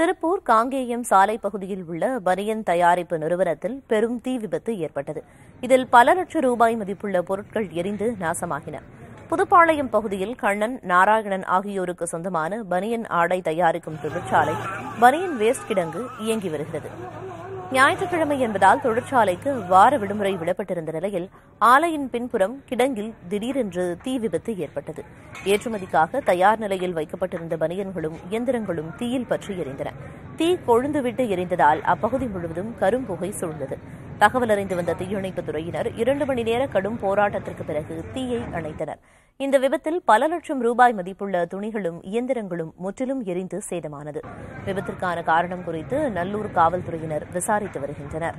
திருப்பூர் காங்கேயம் சாலை பகுதியில் உள்ள பனியன் தயாரிப்பு நிறுவனத்தில் பெரும் தீ விபத்து ஏற்பட்டது இதில் பல லட்சம் ரூபாய் மதிப்புள்ள பொருட்கள் எரிந்து நாசமாகின புதுப்பாளையம் பகுதியில் கண்ணன் நாராயணன் ஆகியோருக்கு சொந்தமான பனியன் ஆடை தயாரிக்கும் தொழிற்சாலை பனியன் வேஸ்ட் கிடங்கு இயங்கி வருகிறது ஞாயிற்றுக்கிழமை என்பதால் தொழிற்சாலைக்கு வார விடுமுறை விடப்பட்டிருந்த நிலையில் ஆலையின் பின்புறம் கிடங்கில் திடீரென்று தீ விபத்து ஏற்பட்டது ஏற்றுமதிக்காக தயார் நிலையில் வைக்கப்பட்டிருந்த பனியன்களும் இயந்திரங்களும் தீயில் பற்றி எரிந்தன தீ கொழுந்துவிட்டு எரிந்ததால் அப்பகுதி முழுவதும் கரும்புகை சூழ்ந்தது தகவல் அறிந்து வந்த தீயணைப்புத் துறையினர் இரண்டு மணி நேர கடும் போராட்டத்திற்கு பிறகு தீயை அணைத்தனர் இந்த விபத்தில் பல லட்சம் ரூபாய் மதிப்புள்ள துணிகளும் இயந்திரங்களும் முற்றிலும் எரிந்து சேதமானது விபத்திற்கான காரணம் குறித்து நல்லூர் காவல்துறையினர் விசாரித்து வருகின்றனர்